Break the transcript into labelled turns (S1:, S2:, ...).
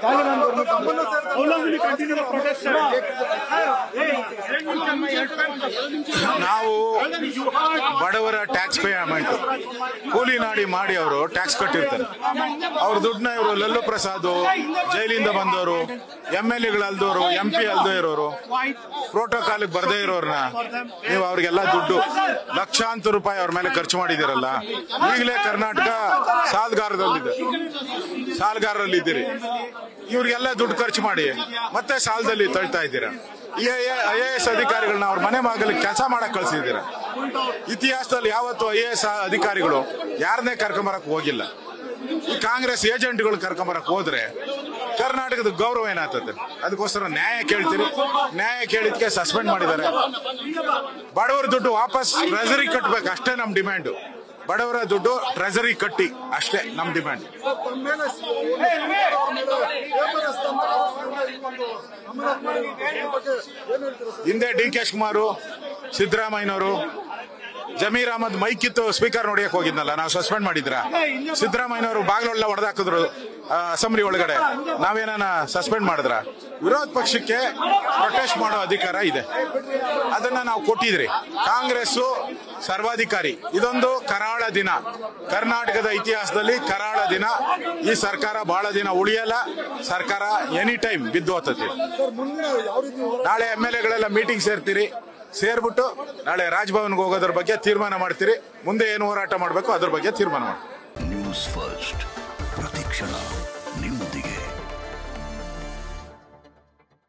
S1: How long will you continue the protest, sir?
S2: ನಾವು ಬಡವರ tax payment ಕೂಲಿ ನಾಡಿ ಮಾಡಿ ಅವರು ಟ್ಯಾಕ್ಸ್ ಕಟ್ಟಿರ್ತಾರೆ ಅವ್ರ ದುಡ್ಡನ್ನ ಇವರು ಲಲ್ಲು ಪ್ರಸಾದ್ ಜೈಲಿಂದ ಬಂದವರು ಎಂ ಎಲ್ ಎಗಳು ಅಲ್ದವರು ಎಂ ಪಿ ಅಲ್ದೇ ಇರೋರು ಪ್ರೋಟೋಕಾಲ್ ಬರ್ದೇ ಇರೋರ್ನ ನೀವು ಅವ್ರಿಗೆಲ್ಲ ದುಡ್ಡು ಲಕ್ಷಾಂತರ ರೂಪಾಯಿ ಅವ್ರ ಮೇಲೆ ಖರ್ಚು ಮಾಡಿದಿರಲ್ಲ ಈಗಲೇ ಕರ್ನಾಟಕ ಸಾಲಗಾರದಲ್ಲಿದೆ ಸಾಲಗಾರರಲ್ಲಿದ್ದೀರಿ ಇವ್ರಿಗೆಲ್ಲ ದುಡ್ಡು ಖರ್ಚು ಮಾಡಿ ಮತ್ತೆ ಸಾಲದಲ್ಲಿ ತಳ್ತಾ ಇದ್ದೀರಾ ಐ ಎ ಎಸ್ ಅಧಿಕಾರಿಗಳನ್ನ ಅವ್ರ ಮನೆ ಮಗಲಿಗೆ ಕೆಲಸ ಮಾಡಕ್ ಕಳ್ಸಿದ್ದೀರಾ ಇತಿಹಾಸದಲ್ಲಿ ಯಾವತ್ತು ಐ ಎ ಎಸ್ ಅಧಿಕಾರಿಗಳು ಯಾರನ್ನೇ ಕರ್ಕೊಂಬರಕ್ ಹೋಗಿಲ್ಲ ಈ ಕಾಂಗ್ರೆಸ್ ಏಜೆಂಟ್ಗಳು ಕರ್ಕೊಂಬರಕ್ ಹೋದ್ರೆ ಕರ್ನಾಟಕದ ಗೌರವ ಏನಾಗ್ತದೆ ಅದಕ್ಕೋಸ್ಕರ ನ್ಯಾಯ ಕೇಳ್ತೀರಿ ನ್ಯಾಯ ಕೇಳಿದ್ಕೆ ಸಸ್ಪೆಂಡ್ ಮಾಡಿದ್ದಾರೆ ಬಡವರ ದುಡ್ಡು ವಾಪಸ್ ಟ್ರೆಜರಿ ಕಟ್ಬೇಕು ಅಷ್ಟೇ ನಮ್ ಡಿಮ್ಯಾಂಡ್ ಬಡವರ ದುಡ್ಡು ಟ್ರೆಜರಿ ಕಟ್ಟಿ ಅಷ್ಟೇ ನಮ್ ಡಿಮ್ಯಾಂಡ್ ಹಿಂದೆ ಡಿ ಕೆ ಶಿವಕುಮಾರ್ ಸಿದ್ದರಾಮಯ್ಯನವರು ಜಮೀರ್ ಅಹಮದ್ ಮೈಕ್ ಕಿತ್ತು ಸ್ಪೀಕರ್ ನೋಡಿಯಕ್ ಹೋಗಿದ್ನಲ್ಲ ನಾವು ಸಸ್ಪೆಂಡ್ ಮಾಡಿದ್ರ ಸಿದ್ದರಾಮಯ್ಯನವರು ಬಾಗಿಲೊಳ್ಳ ಹೊಡೆದಾಕಿದ್ರು ಅಸೆಂಬ್ಲಿ ಒಳಗಡೆ ನಾವೇನ ಸಸ್ಪೆಂಡ್ ಮಾಡಿದ್ರ ವಿರೋಧ ಪಕ್ಷಕ್ಕೆ ಪ್ರೊಟೆಸ್ಟ್ ಮಾಡೋ ಅಧಿಕಾರ ಇದೆ ಅದನ್ನ ನಾವು ಕೊಟ್ಟಿದ್ರಿ ಕಾಂಗ್ರೆಸ್ ಸರ್ವಾಧಿಕಾರಿ ಇದೊಂದು ಕರಾಳ ದಿನ ಕರ್ನಾಟಕದ ಇತಿಹಾಸದಲ್ಲಿ ಕರಾಳ ದಿನ ಈ ಸರ್ಕಾರ ಬಹಳ ದಿನ ಉಳಿಯಲ್ಲ ಸರ್ಕಾರ ಎನಿ ಟೈಮ್ ಬಿದ್ದು ಹೋಗ್ತದೆ ನಾಳೆ ಎಂ ಎಲ್ ಎಗಳೆಲ್ಲ ಮೀಟಿಂಗ್ ಸೇರ್ತೀರಿ ಸೇರ್ಬಿಟ್ಟು ನಾಳೆ ರಾಜ್ಭವನ್ಗೆ ಹೋಗೋದ್ರ ಬಗ್ಗೆ ತೀರ್ಮಾನ ಮಾಡ್ತೀರಿ ಮುಂದೆ ಏನು ಹೋರಾಟ ಮಾಡಬೇಕು ಅದ್ರ ಬಗ್ಗೆ ತೀರ್ಮಾನ ಮಾಡಿ
S3: ನ್ಯೂಸ್ ಫಸ್ಟ್ ಪ್ರತಿಕ್ಷಣ